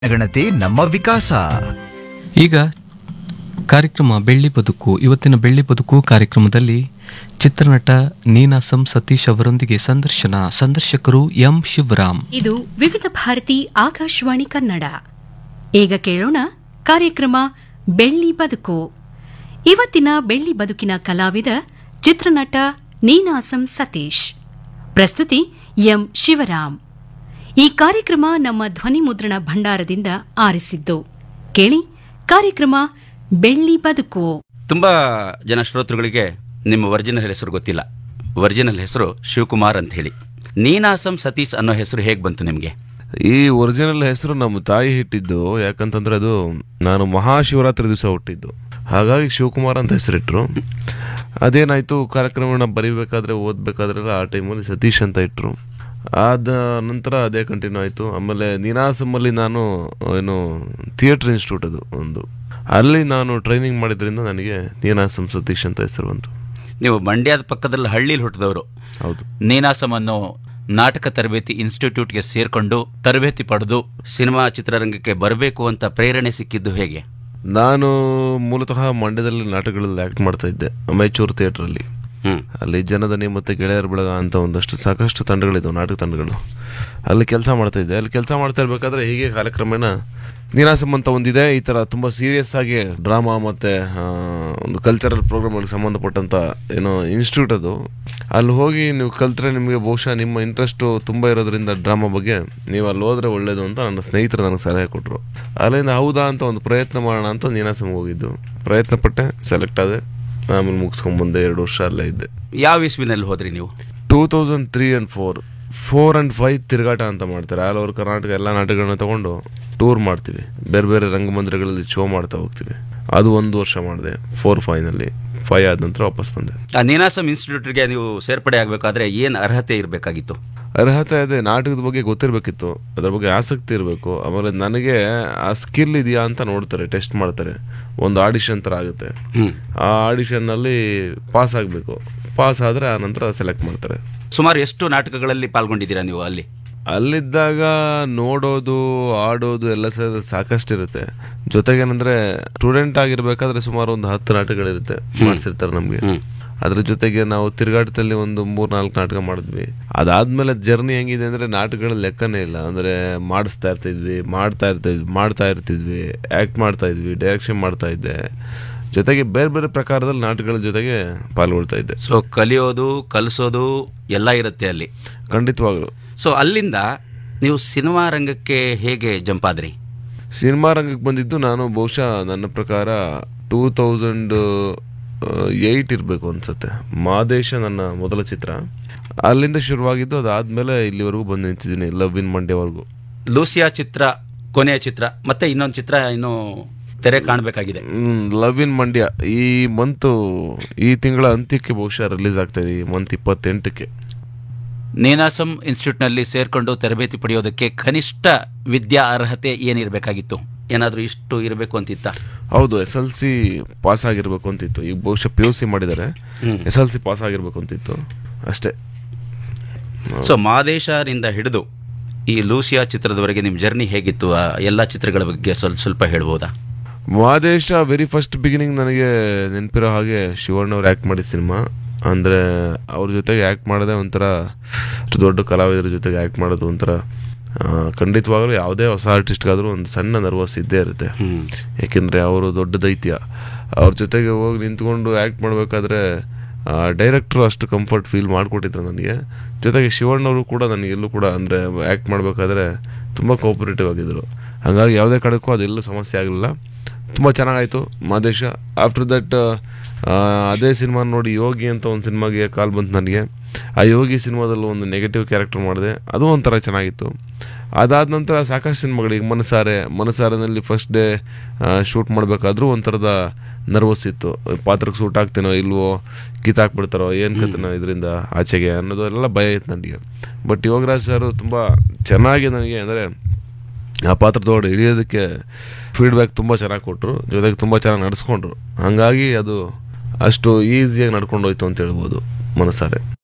ಗಣತೆ ನಮ್ಮ ವಿಕಾಸ ಈಗ ಕಾರ್ಯಕ್ರಮ ಬೆಳ್ಳಿ ಬದುಕು ಇವತ್ತಿನ ಬೆಳ್ಳಿ ಬದುಕು ಕಾರ್ಯಕ್ರಮದಲ್ಲಿ ಚಿತ್ರನಟ ನೀನಾಸಂ ಸತೀಶ್ ಅವರೊಂದಿಗೆ ಸಂದರ್ಶನ ಸಂದರ್ಶಕರು ಎಂ ಶಿವರಾಮ್ ಇದು ವಿವಿಧ ಭಾರತಿ ಆಕಾಶವಾಣಿ ಕನ್ನಡ ಈಗ ಕೇಳೋಣ ಕಾರ್ಯಕ್ರಮ ಬೆಳ್ಳಿ ಬದುಕು ಇವತ್ತಿನ ಬೆಳ್ಳಿ ಬದುಕಿನ ಕಲಾವಿದ ಚಿತ್ರನಟ ನೀನಾಸಂ ಸತೀಶ್ ಪ್ರಸ್ತುತಿ ಎಂ ಶಿವರಾಮ್ ಈ ಕಾರ್ಯಕ್ರಮ ನಮ್ಮ ಧ್ವನಿ ಮುದ್ರಣ ಭಂಡಾರದಿಂದ ಆರಿಸಿದ್ದು ಕೇಳಿ ಕಾರ್ಯಕ್ರಮ ಬೆಳ್ಳಿ ಬದುಕು ತುಂಬಾ ಜನ ಶ್ರೋತೃಗಳಿಗೆ ನಿಮ್ಮ ಒರಿಜಿನಲ್ ಹೆಸರು ಗೊತ್ತಿಲ್ಲ ಒರಿಜಿನಲ್ ಹೆಸರು ಶಿವಕುಮಾರ್ ಅಂತ ಹೇಳಿ ನೀನಾಸಂ ಸತೀಶ್ ಅನ್ನೋ ಹೆಸರು ಹೇಗೆ ಬಂತು ನಿಮಗೆ ಈ ಒರಿಜಿನಲ್ ಹೆಸರು ನಮ್ಮ ತಾಯಿ ಇಟ್ಟಿದ್ದು ಯಾಕಂತಂದ್ರೆ ಅದು ನಾನು ಮಹಾಶಿವರಾತ್ರಿ ದಿವಸ ಹುಟ್ಟಿದ್ದು ಹಾಗಾಗಿ ಶಿವಕುಮಾರ್ ಅಂತ ಹೆಸರಿಟ್ರು ಅದೇನಾಯ್ತು ಕಾರ್ಯಕ್ರಮನ ಬರಿಬೇಕಾದ್ರೆ ಓದ್ಬೇಕಾದ್ರೆ ಆ ಟೈಮಲ್ಲಿ ಸತೀಶ್ ಅಂತ ಇಟ್ರು ಆದ ನಂತರ ಅದೇ ಕಂಟಿನ್ಯೂ ಆಯಿತು ಆಮೇಲೆ ನೀನಾಸಮಲ್ಲಿ ನಾನು ಏನು ಥಿಯೇಟರ್ ಇನ್ಸ್ಟಿಟ್ಯೂಟ್ ಅದು ಒಂದು ಅಲ್ಲಿ ನಾನು ಟ್ರೈನಿಂಗ್ ಮಾಡಿದ್ರಿಂದ ನನಗೆ ನೀನಾಸಂ ಸತೀಶ್ ಅಂತ ಹೆಸರು ಬಂತು ನೀವು ಮಂಡ್ಯದ ಪಕ್ಕದಲ್ಲಿ ಹಳ್ಳಿಲಿ ಹುಟ್ಟಿದವರು ಹೌದು ನೀನಾಸಂ ಅನ್ನೋ ನಾಟಕ ತರಬೇತಿ ಇನ್ಸ್ಟಿಟ್ಯೂಟ್ಗೆ ಸೇರ್ಕೊಂಡು ತರಬೇತಿ ಪಡೆದು ಸಿನಿಮಾ ಚಿತ್ರರಂಗಕ್ಕೆ ಬರಬೇಕು ಅಂತ ಪ್ರೇರಣೆ ಸಿಕ್ಕಿದ್ದು ಹೇಗೆ ನಾನು ಮೂಲತಃ ಮಂಡ್ಯದಲ್ಲಿ ನಾಟಕಗಳಲ್ಲಿ ಆ್ಯಕ್ಟ್ ಮಾಡ್ತಾ ಇದ್ದೆ ಮೈಚೂರು ಥಿಯೇಟ್ರಲ್ಲಿ ಹ್ಮ್ ಅಲ್ಲಿ ಜನದನಿ ಮತ್ತು ಗೆಳೆಯರ ಬಳಗ ಅಂತ ಒಂದಷ್ಟು ಸಾಕಷ್ಟು ತಂಡಗಳಿದ್ದವು ನಾಟಕ ತಂಡಗಳು ಅಲ್ಲಿ ಕೆಲಸ ಮಾಡ್ತಾ ಇದ್ದೆ ಅಲ್ಲಿ ಕೆಲಸ ಮಾಡ್ತಾ ಇರಬೇಕಾದ್ರೆ ಹೀಗೆ ಕಾಲಕ್ರಮೇಣ ನೀನಾಸಂ ಅಂತ ಒಂದಿದೆ ಈ ಥರ ತುಂಬ ಸೀರಿಯಸ್ ಆಗಿ ಡ್ರಾಮಾ ಮತ್ತು ಒಂದು ಕಲ್ಚರಲ್ ಪ್ರೋಗ್ರಾಮ್ಗಳಿಗೆ ಸಂಬಂಧಪಟ್ಟಂಥ ಏನೋ ಇನ್ಸ್ಟಿಟ್ಯೂಟ್ ಅದು ಅಲ್ಲಿ ಹೋಗಿ ನೀವು ಕಲ್ತ್ರೆ ನಿಮಗೆ ಬಹುಶಃ ನಿಮ್ಮ ಇಂಟ್ರೆಸ್ಟು ತುಂಬ ಇರೋದ್ರಿಂದ ಡ್ರಾಮಾ ಬಗ್ಗೆ ನೀವು ಅಲ್ಲಿ ಹೋದ್ರೆ ಒಳ್ಳೇದು ಅಂತ ನನ್ನ ಸ್ನೇಹಿತರು ನನಗೆ ಸಲಹೆ ಕೊಟ್ಟರು ಅಲ್ಲಿಂದ ಹೌದಾ ಅಂತ ಒಂದು ಪ್ರಯತ್ನ ಮಾಡೋಣ ಅಂತ ನೀನಾಸಂಗೆ ಹೋಗಿದ್ದು ಪ್ರಯತ್ನ ಪಟ್ಟೆ ಸೆಲೆಕ್ಟ್ ಆದೆ ಆಮೇಲೆ ಮುಗಿಸ್ಕೊಂಡ್ಬಂದೆ ಎರಡು ವರ್ಷ ಅಲ್ಲೇ ಇದ್ದೆ ಯಾವ ಇಸ್ವಿನಲ್ಲಿ ಹೋದ್ರಿ ನೀವು two thousand three and four four and five ತಿರುಗಾಟ ಅಂತ ಮಾಡ್ತಾರೆ ಆಲ್ ಓವರ್ ಕರ್ನಾಟಕ ಎಲ್ಲ ನಾಟಕಗಳನ್ನ ತಗೊಂಡು ಟೂರ್ ಮಾಡ್ತೀವಿ ಬೇರೆ ಬೇರೆ ರಂಗಮಂದಿರಗಳಲ್ಲಿ ಶೋ ಮಾಡ್ತಾ ಹೋಗ್ತೀವಿ ಅದು ಒಂದು ವರ್ಷ ಮಾಡಿದೆ ಫೋರ್ ಫೈನಲ್ಲಿ ಫೈವ್ ಆದ ನಂತರ ವಾಪಸ್ ಬಂದೆ ಆ ನೀನಾಸಂ ಇನ್ಸ್ಟಿಟ್ಯೂಟ್ಗೆ ನೀವು ಸೇರ್ಪಡೆ ಆಗಬೇಕಾದ್ರೆ ಏನು ಅರ್ಹತೆ ಇರಬೇಕಾಗಿತ್ತು ಅರ್ಹತೆ ಇದೆ ನಾಟಕದ ಬಗ್ಗೆ ಗೊತ್ತಿರಬೇಕಿತ್ತು ಅದ್ರ ಬಗ್ಗೆ ಆಸಕ್ತಿ ಇರಬೇಕು ಆಮೇಲೆ ನನಗೆ ಆ ಸ್ಕಿಲ್ ಇದೆಯಾ ಅಂತ ನೋಡ್ತಾರೆ ಟೆಸ್ಟ್ ಮಾಡ್ತಾರೆ ಒಂದು ಆಡಿಷನ್ ಥರ ಆಗುತ್ತೆ ಹ್ಮ್ ಆ ಆಡಿಷನ್ನಲ್ಲಿ ಪಾಸ್ ಆಗಬೇಕು ಪಾಸ್ ಆದರೆ ಆ ನಂತರ ಸೆಲೆಕ್ಟ್ ಮಾಡ್ತಾರೆ ಸುಮಾರು ಎಷ್ಟು ನಾಟಕಗಳಲ್ಲಿ ಪಾಲ್ಗೊಂಡಿದ್ದೀರಾ ನೀವು ಅಲ್ಲಿ ಅಲ್ಲಿದ್ದಾಗ ನೋಡೋದು ಆಡೋದು ಎಲ್ಲ ಸೇರಿ ಸಾಕಷ್ಟು ಇರುತ್ತೆ ಜೊತೆಗೇನಂದ್ರೆ ಸ್ಟೂಡೆಂಟ್ ಆಗಿರ್ಬೇಕಾದ್ರೆ ಸುಮಾರು ಒಂದು ಹತ್ತು ನಾಟಕಗಳಿರುತ್ತೆ ಮಾಡಿಸಿರ್ತಾರೆ ನಮಗೆ ಅದ್ರ ಜೊತೆಗೆ ನಾವು ತಿರುಗಾಟದಲ್ಲಿ ಒಂದು ಮೂರ್ ನಾಲ್ಕು ನಾಟಕ ಮಾಡಿದ್ವಿ ಅದಾದ್ಮೇಲೆ ಜರ್ನಿ ಹೆಂಗಿದೆ ಅಂದ್ರೆ ನಾಟಕಗಳ ಲೆಕ್ಕನೇ ಇಲ್ಲ ಅಂದ್ರೆ ಮಾಡಿಸ್ತಾ ಇರ್ತಿದ್ವಿ ಮಾಡ್ತಾ ಇರ್ತಿದ್ವಿ ಮಾಡ್ತಾ ಇರ್ತಿದ್ವಿ ಆಕ್ಟ್ ಮಾಡ್ತಾ ಇದ್ವಿ ಡೈರೆಕ್ಷನ್ ಮಾಡ್ತಾ ಇದ್ದೆ ಜೊತೆಗೆ ಬೇರೆ ಬೇರೆ ಪ್ರಕಾರದಲ್ಲಿ ನಾಟಕಗಳ ಜೊತೆಗೆ ಪಾಲ್ಗೊಳ್ತಾ ಇದ್ದೆ ಸೊ ಕಲಿಯೋದು ಕಲಿಸೋದು ಎಲ್ಲ ಇರುತ್ತೆ ಅಲ್ಲಿ ಖಂಡಿತವಾಗ್ಲು ಸೊ ಅಲ್ಲಿಂದ ನೀವು ಸಿನಿಮಾ ರಂಗಕ್ಕೆ ಹೇಗೆ ಜಂಪ್ ಆದ್ರಿ ಸಿನಿಮಾ ರಂಗಕ್ಕೆ ಬಂದಿದ್ದು ನಾನು ಬಹುಶಃ ನನ್ನ ಪ್ರಕಾರ ಟೂ ತೌಸಂಡ್ ಏಯ್ಟ್ ಇರಬೇಕು ಅನ್ಸುತ್ತೆ ಮಾದೇಶ ನನ್ನ ಮೊದಲ ಚಿತ್ರ ಅಲ್ಲಿಂದ ಶುರುವಾಗಿದ್ದು ಅದಾದ್ಮೇಲೆ ಇಲ್ಲಿವರೆಗೂ ಬಂದು ನಿಂತಿದ್ದೀನಿ ಲವ್ ಇನ್ ಮಂಡ್ಯವರೆಗೂ ಲೂಸಿಯಾ ಚಿತ್ರ ಕೊನೆಯ ಚಿತ್ರ ಮತ್ತೆ ಇನ್ನೊಂದು ಚಿತ್ರ ಇನ್ನು ತೆರೆ ಕಾಣಬೇಕಾಗಿದೆ ಲವ್ ಇನ್ ಮಂಡ್ಯ ಈ ಮಂತು ಈ ತಿಂಗಳ ಅಂತ್ಯಕ್ಕೆ ಬಹುಶಃ ರಿಲೀಸ್ ಆಗ್ತಾ ಇದೆ ಈ ಮಂತ್ ಇಪ್ಪತ್ತೆಂಟಕ್ಕೆ ನೀನಾಸಂ ಇನ್ಸ್ಟಿಟ್ಯೂಟ್ನಲ್ಲಿ ಸೇರ್ಕೊಂಡು ತರಬೇತಿ ಪಡೆಯೋದಕ್ಕೆ ಕನಿಷ್ಠ ವಿದ್ಯಾ ಅರ್ಹತೆ ಏನಿರಬೇಕಾಗಿತ್ತು ಏನಾದರೂ ಇಷ್ಟು ಇರಬೇಕು ಅಂತಿತ್ತ ಹೌದು ಎಸ್ ಎಲ್ ಸಿ ಪಾಸ್ ಆಗಿರ್ಬೇಕು ಅಂತಿತ್ತು ಈಗ ಬಹುಶಃ ಪಿ ಯು ಸಿ ಮಾಡಿದ್ದಾರೆ ಎಸ್ ಎಲ್ ಸಿ ಪಾಸ್ ಆಗಿರ್ಬೇಕು ಅಂತಿತ್ತು ಅಷ್ಟೇ ಸೊ ಮಾದೇಶರಿಂದ ಹಿಡಿದು ಈ ಲೂಸಿಯಾ ಚಿತ್ರದವರೆಗೆ ನಿಮ್ಮ ಜರ್ನಿ ಹೇಗಿತ್ತು ಆ ಎಲ್ಲ ಚಿತ್ರಗಳ ಬಗ್ಗೆ ಸ್ವಲ್ಪ ಸ್ವಲ್ಪ ಹೇಳ್ಬೋದಾ ಮಾದೇಶ ವೆರಿ ಫಸ್ಟ್ ಬಿಗಿನಿಂಗ್ ನನಗೆ ನೆನಪಿರೋ ಹಾಗೆ ಶಿವಣ್ಣವ್ರು ಆ್ಯಕ್ಟ್ ಮಾಡಿದ ಸಿನಿಮಾ ಅಂದರೆ ಅವ್ರ ಜೊತೆಗೆ ಆ್ಯಕ್ಟ್ ಮಾಡೋದೇ ಒಂಥರ ಅಷ್ಟು ದೊಡ್ಡ ಕಲಾವಿದರ ಜೊತೆಗೆ ಆ್ಯಕ್ಟ್ ಮಾಡೋದು ಒಂಥರ ಆ, ಖಂಡಿತವಾಗಲೂ ಯಾವುದೇ ಹೊಸ ಆರ್ಟಿಸ್ಟ್ಗಾದರೂ ಒಂದು ಸಣ್ಣ ನರ್ವಸ್ ಇದ್ದೇ ಇರುತ್ತೆ ಯಾಕೆಂದರೆ ಅವರು ದೊಡ್ಡ ದೈತ್ಯ ಅವ್ರ ಜೊತೆಗೆ ಹೋಗಿ ನಿಂತ್ಕೊಂಡು ಆ್ಯಕ್ಟ್ ಮಾಡಬೇಕಾದ್ರೆ ಡೈರೆಕ್ಟ್ರು ಅಷ್ಟು ಕಂಫರ್ಟ್ ಫೀಲ್ ಮಾಡಿಕೊಟ್ಟಿದ್ರು ನನಗೆ ಜೊತೆಗೆ ಶಿವಣ್ಣವರು ಕೂಡ ನನಗೆ ಎಲ್ಲೂ ಕೂಡ ಅಂದರೆ ಆ್ಯಕ್ಟ್ ಮಾಡಬೇಕಾದ್ರೆ ತುಂಬ ಕೋಪರೇಟಿವ್ ಆಗಿದ್ದರು ಹಾಗಾಗಿ ಯಾವುದೇ ಕಡೆಗೂ ಅದೆಲ್ಲೂ ಸಮಸ್ಯೆ ಆಗಲಿಲ್ಲ ತುಂಬ ಚೆನ್ನಾಗಾಯಿತು ಮಾದೇಶ ಆಫ್ಟರ್ ದಟ್ ಅದೇ ಸಿನಿಮಾ ನೋಡಿ ಯೋಗಿ ಅಂತ ಒಂದು ಸಿನಿಮಾಗೆ ಕಾಲ್ ಬಂತು ನನಗೆ ಆ ಯೋಗಿ ಸಿನಿಮಾದಲ್ಲಿ ಒಂದು ನೆಗೆಟಿವ್ ಕ್ಯಾರೆಕ್ಟರ್ ಮಾಡಿದೆ ಅದು ಒಂಥರ ಚೆನ್ನಾಗಿತ್ತು ಅದಾದ ನಂತರ ಸಾಕಷ್ಟು ಸಿನಿಮಾಗಳಿಗೆ ಮನಸಾರೆ ಮನಸಾರೆನಲ್ಲಿ ಫಸ್ಟ್ ಡೇ ಶೂಟ್ ಮಾಡಬೇಕಾದ್ರೂ ಒಂಥರದ ನರ್ವಸ್ ಇತ್ತು ಪಾತ್ರಕ್ಕೆ ಸೂಟ್ ಆಗ್ತೇನೋ ಇಲ್ವೋ ಕಿತ್ತಾಕ್ಬಿಡ್ತಾರೋ ಏನು ಕತ್ತನೋ ಇದರಿಂದ ಆಚೆಗೆ ಅನ್ನೋದು ಎಲ್ಲ ಭಯ ಇತ್ತು ನನಗೆ ಬಟ್ ಯೋಗರಾಜ್ ಸರ್ ತುಂಬ ಚೆನ್ನಾಗಿ ನನಗೆ ಅಂದರೆ ಆ ಪಾತ್ರ ತಗೊಂಡು ಹಿಡಿಯೋದಕ್ಕೆ ಫೀಡ್ಬ್ಯಾಕ್ ತುಂಬ ಚೆನ್ನಾಗಿ ಕೊಟ್ಟರು ಜೊತೆಗೆ ತುಂಬ ಚೆನ್ನಾಗಿ ನಡೆಸ್ಕೊಂಡ್ರು ಹಾಗಾಗಿ ಅದು ಅಷ್ಟು ಈಸಿಯಾಗಿ ನಡ್ಕೊಂಡು ಹೋಯ್ತು ಅಂತ ಹೇಳ್ಬೋದು ಮನಸಾರೆ